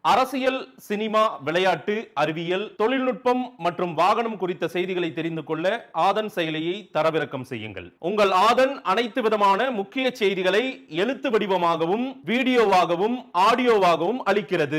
அரசியல் சினிமா விளையாட்டு அறிவியல் தொழில்நுட்பம் மற்றும் வாகனம் குறித்த செய்திகளை தெரிந்து கொள்ள ஆதன் செயலியை தரவிறக்கம் செய்யுங்கள் உங்கள் ஆதன் அனைத்து விதமான முக்கிய செய்திகளை எழுத்து வடிவமாகவும் வீடியோவாகவும் ஆடியோவாகவும் அளிக்கிறது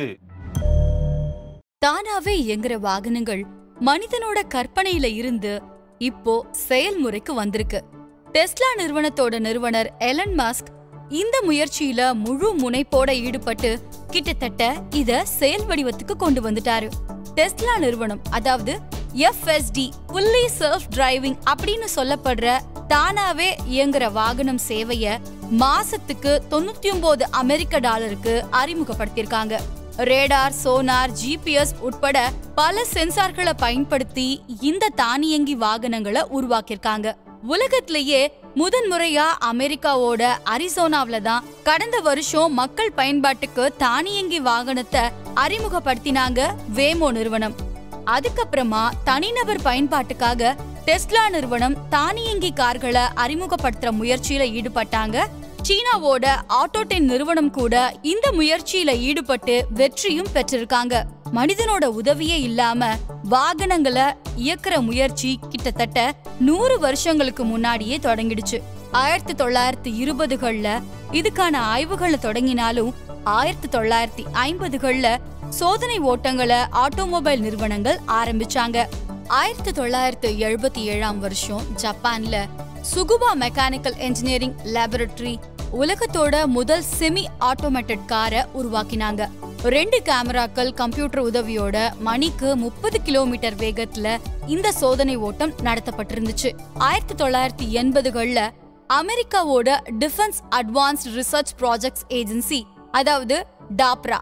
தானாவே இயங்குற வாகனங்கள் மனிதனோட கற்பனையில இருந்து இப்போ செயல்முறைக்கு வந்திருக்கு டெஸ்லா நிறுவனத்தோட நிறுவனர் எலன் மாஸ்க் இந்த முயற்சியில முழு முனைப்போட ஈடுபட்டு கிட்டத்தட்ட இத செயல் வடிவத்துக்கு கொண்டு வந்துட்டாரு டெஸ்லா நிறுவனம் அதாவது எஃப்எஸ்டி ஃபுல்லி செல்ஃப் டிரைவிங் அப்படின்னு சொல்லப்படுற தானாவே இயங்குற வாகனம் சேவைய மாசத்துக்கு தொண்ணூத்தி ஒன்பது அமெரிக்க டாலருக்கு அறிமுகப்படுத்தியிருக்காங்க ரேடார் சோனார் ஜிபிஎஸ் உட்பட பல சென்சார்களை பயன்படுத்தி இந்த தானியங்கி வாகனங்களை உருவாக்கியிருக்காங்க உலகத்திலேயே முதன்முறையா அமெரிக்காவோட அரிசோனாவில தான் கடந்த வருஷம் மக்கள் பயன்பாட்டுக்கு தானியங்கி வாகனத்தை அறிமுகப்படுத்தினாங்க வேமோ நிறுவனம் அதுக்கப்புறமா தனிநபர் பயன்பாட்டுக்காக டெஸ்லா நிறுவனம் தானியங்கி கார்களை அறிமுகப்படுத்துற முயற்சியில ஈடுபட்டாங்க சீனாவோட ஆட்டோடென் நிறுவனம் கூட இந்த முயற்சியில ஈடுபட்டு வெற்றியும் பெற்றிருக்காங்க மனிதனோட உதவியே இல்லாம வாகனங்களை இயக்குற முயற்சி கிட்டத்தட்ட நூறு வருஷங்களுக்கு முன்னாடியே தொடங்கிடுச்சு ஆயிரத்தி தொள்ளாயிரத்தி இருபதுகள்ல இதுக்கான ஆய்வுகளை தொடங்கினாலும் ஆயிரத்தி தொள்ளாயிரத்தி ஐம்பதுகள்ல சோதனை ஓட்டங்களை ஆட்டோமொபைல் நிறுவனங்கள் ஆரம்பிச்சாங்க ஆயிரத்தி தொள்ளாயிரத்தி எழுபத்தி ஏழாம் வருஷம் ஜப்பான்ல சுகுபா மெக்கானிக்கல் இன்ஜினியரிங் லேபரட்டரி உலகத்தோட முதல் செமி ஆட்டோமேட்டட் காரை உருவாக்கினாங்க ரெண்டு கேமராக்கள் கம்ப்யூட்டர் உதவியோட மணிக்கு முப்பது கிலோமீட்டர் வேகத்துல இந்த சோதனை ஓட்டம் நடத்தப்பட்டிருந்துச்சு ஆயிரத்தி தொள்ளாயிரத்தி எண்பதுகள்ல அமெரிக்காவோட defence advanced research projects agency அதாவது டாப்ரா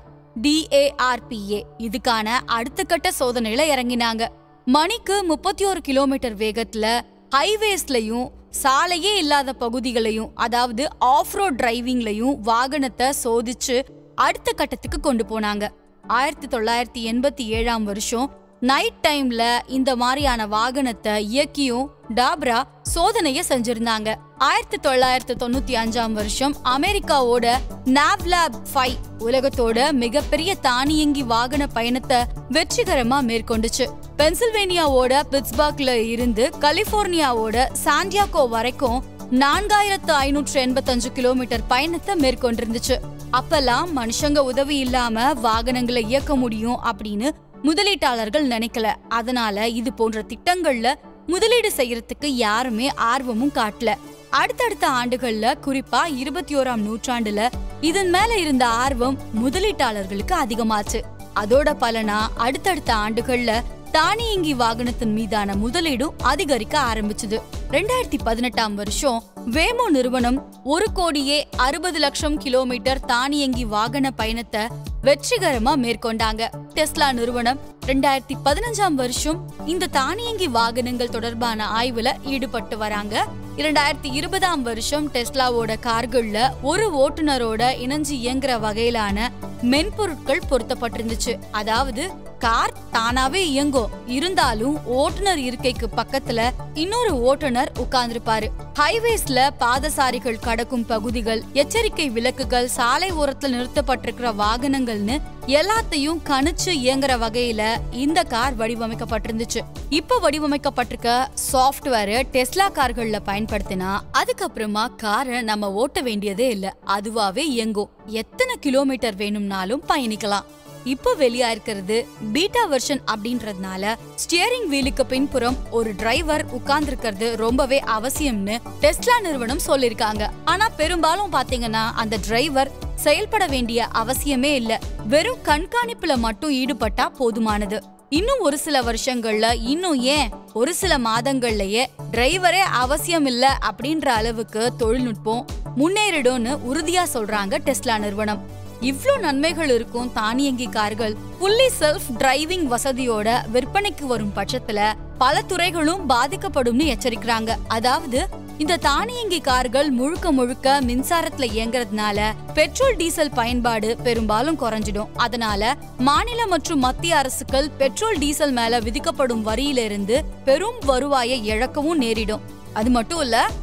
டிஏஆர்பிஏ இதுக்கான அடுத்த கட்ட சோதனையில இறங்கினாங்க மணிக்கு முப்பத்தி ஒரு கிலோமீட்டர் வேகத்துல ஹைவேஸ்லயும் சாலையே இல்லாத பகுதிகளையும் அதாவது ஆஃப் ரோட் டிரைவிங்லயும் வாகனத்தை சோதிச்சு அடுத்த கட்டத்துக்கு கொண்டு போனாங்க ஆயிரத்தி தொள்ளாயிரத்தி எண்பத்தி ஏழாம் வருஷம் நைட் டைம்ல இந்த மாதிரியான வாகனத்தை இயக்கியும் டாப்ரா சோதனைய செஞ்சிருந்தாங்க ஆயிரத்தி தொள்ளாயிரத்தி தொண்ணூத்தி அஞ்சாம் வருஷம் அமெரிக்காவோட நாவ்லாப் ஃபைவ் உலகத்தோட மிகப்பெரிய தானியங்கி வாகன பயணத்தை வெற்றிகரமா மேற்கொண்டுச்சு பென்சில்வேனியாவோட பிட்ஸ்பர்க்ல இருந்து கலிபோர்னியாவோட சாண்டியாகோ வரைக்கும் நான்காயிரத்து ஐநூற்று எண்பத்தஞ்சு கிலோமீட்டர் பயணத்தை மேற்கொண்டிருந்துச்சு அப்பெல்லாம் மனுஷங்க உதவி இல்லாம வாகனங்களை இயக்க முடியும் அப்படின்னு முதலீட்டாளர்கள் நினைக்கல அதனால இது போன்ற திட்டங்கள்ல முதலீடு செய்யறதுக்கு யாருமே ஆர்வமும் காட்டல அடுத்தடுத்த ஆண்டுகள்ல குறிப்பா இருபத்தி ஓராம் நூற்றாண்டுல இதன் மேல இருந்த ஆர்வம் முதலீட்டாளர்களுக்கு அதிகமாச்சு அதோட பலனா அடுத்தடுத்த ஆண்டுகள்ல தானியங்கி வாகனத்தின் மீதான முதலீடும் அதிகரிக்க ஆரம்பிச்சது ரெண்டாயிரத்தி பதினெட்டாம் வருஷம் வேமோ நிறுவனம் ஒரு கோடியே அறுபது லட்சம் கிலோமீட்டர் தானியங்கி வாகன பயணத்தை வெற்றிகரமா மேற்கொண்டாங்க டெஸ்லா நிறுவனம் ரெண்டாயிரத்தி பதினஞ்சாம் வருஷம் இந்த தானியங்கி வாகனங்கள் தொடர்பான ஆய்வுல ஈடுபட்டு வராங்க இரண்டாயிரத்தி இருபதாம் வருஷம் டெஸ்லாவோட கார்கள்ல ஒரு ஓட்டுநரோட இணைஞ்சு இயங்குற வகையிலான மென்பொருட்கள் பொருத்தப்பட்டிருந்துச்சு அதாவது கார் தானாவே இயங்கும் இருந்தாலும் ஓட்டுநர் இருக்கைக்கு பக்கத்துல இன்னொரு ஓட்டுநர் உட்கார்ந்திருப்பாரு ஹைவேஸ்ல பாதசாரிகள் கடக்கும் பகுதிகள் எச்சரிக்கை விளக்குகள் சாலை ஓரத்துல நிறுத்தப்பட்டிருக்கிற வாகனங்கள்னு எல்லாத்தையும் கணிச்சு இயங்குற வகையில இந்த கார் வடிவமைக்கப்பட்டிருந்துச்சு இப்ப வடிவமைக்கப்பட்டிருக்க சாஃப்ட்வேர் டெஸ்லா கார்கள்ல பயன்படுத்தினா அதுக்கப்புறமா காரை நம்ம ஓட்ட வேண்டியதே இல்ல அதுவாவே இயங்கும் எத்தனை கிலோமீட்டர் வேணும்னாலும் பயணிக்கலாம் இப்போ வெளியா இருக்கிறது பீட்டா வெர்ஷன் அப்படின்றதுனால ஸ்டியரிங் வீலுக்கு பின்புறம் ஒரு டிரைவர் உட்கார்ந்திருக்கிறது ரொம்பவே அவசியம்னு டெஸ்லா நிறுவனம் சொல்லிருக்காங்க ஆனா பெரும்பாலும் பாத்தீங்கன்னா அந்த டிரைவர் செயல்பட வேண்டிய அவசியமே இல்ல வெறும் கண்காணிப்புல மட்டும் ஈடுபட்டா போதுமானது இன்னும் ஒரு சில வருஷங்கள்ல இன்னும் ஏன் ஒரு சில மாதங்கள்லயே டிரைவரே அவசியம் இல்ல அப்படின்ற அளவுக்கு தொழில்நுட்பம் முன்னேறிடும்னு உறுதியா சொல்றாங்க டெஸ்லா நிறுவனம் இவ்ளோ நன்மைகள் இருக்கும் தானியங்கி கார்கள் புள்ளி செல்ஃப் டிரைவிங் வசதியோட விற்பனைக்கு வரும் பட்சத்துல பல துறைகளும் பாதிக்கப்படும்னு எச்சரிக்கிறாங்க அதாவது இந்த தானியங்கி கார்கள் முழுக்க முழுக்க மின்சாரத்துல இயங்குறதுனால பெட்ரோல் டீசல் பயன்பாடு பெரும்பாலும் குறைஞ்சிடும் அதனால மாநில மற்றும் மத்திய அரசுகள் பெட்ரோல் டீசல் மேல விதிக்கப்படும் வரியிலிருந்து பெரும் வருவாயை இழக்கவும் நேரிடும் அது மட்டும் இல்ல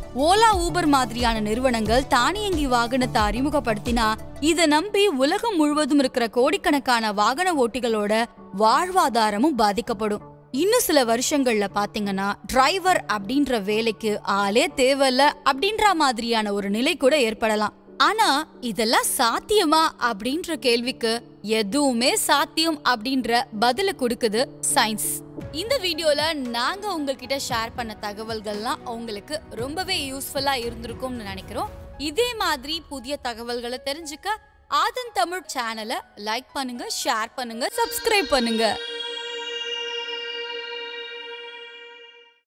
ஓலா ஊபர் மாதிரியான நிறுவனங்கள் தானியங்கி வாகனத்தை அறிமுகப்படுத்தினா இத நம்பி உலகம் முழுவதும் இருக்கிற கோடிக்கணக்கான வாகன ஓட்டிகளோட வாழ்வாதாரமும் பாதிக்கப்படும் இன்னும் சில வருஷங்கள்ல பாத்தீங்கன்னா டிரைவர் அப்படின்ற வேலைக்கு ஆளே தேவையில்ல அப்படின்ற மாதிரியான ஒரு நிலை கூட ஏற்படலாம் ஆனா இதெல்லாம் சாத்தியமா அப்படின்ற கேள்விக்கு எதுவுமே சாத்தியம் அப்படின்ற பதில கொடுக்குது சயின்ஸ் இந்த வீடியோல நாங்க உங்ககிட்ட ஷேர் பண்ண தகவல்கள்லாம் உங்களுக்கு ரொம்பவே யூஸ்ஃபுல்லா இருந்திருக்கும்னு நினைக்கிறோம் இதே மாதிரி புதிய தகவல்களை தெரிஞ்சுக்க ஆதன் தமிழ் சேனலை லைக் பண்ணுங்க ஷேர் பண்ணுங்க சப்ஸ்கிரைப் பண்ணுங்க